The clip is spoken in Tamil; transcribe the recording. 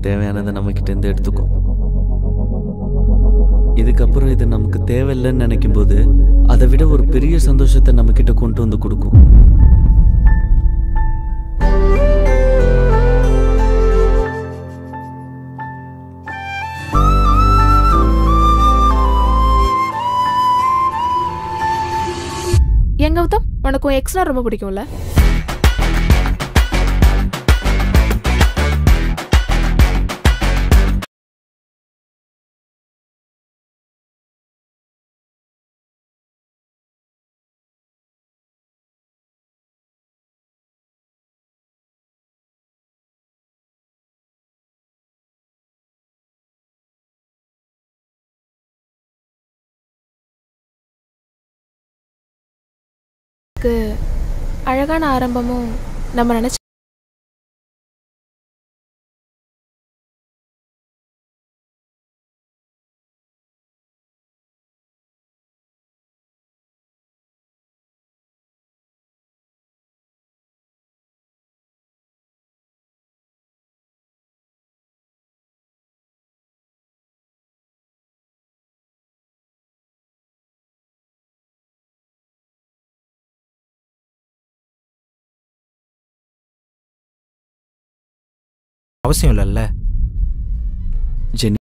தேவையானதை நம்ம கிட்ட இருந்து எடுத்துக்கும் இதுக்கப்புறம் இது நமக்கு தேவையில்லைன்னு நினைக்கும் போது அதை விட ஒரு பெரிய சந்தோஷத்தை நம்ம கிட்ட கொண்டு வந்து கொடுக்கும் எங்க கௌதம் உனக்கு உன் எக்ஸ்னா ரொம்ப பிடிக்கும்ல எனக்கு அழகான ஆரம்பமும் நம்ம நினைச்ச அவசியம் இல்லைல்ல ஜெனி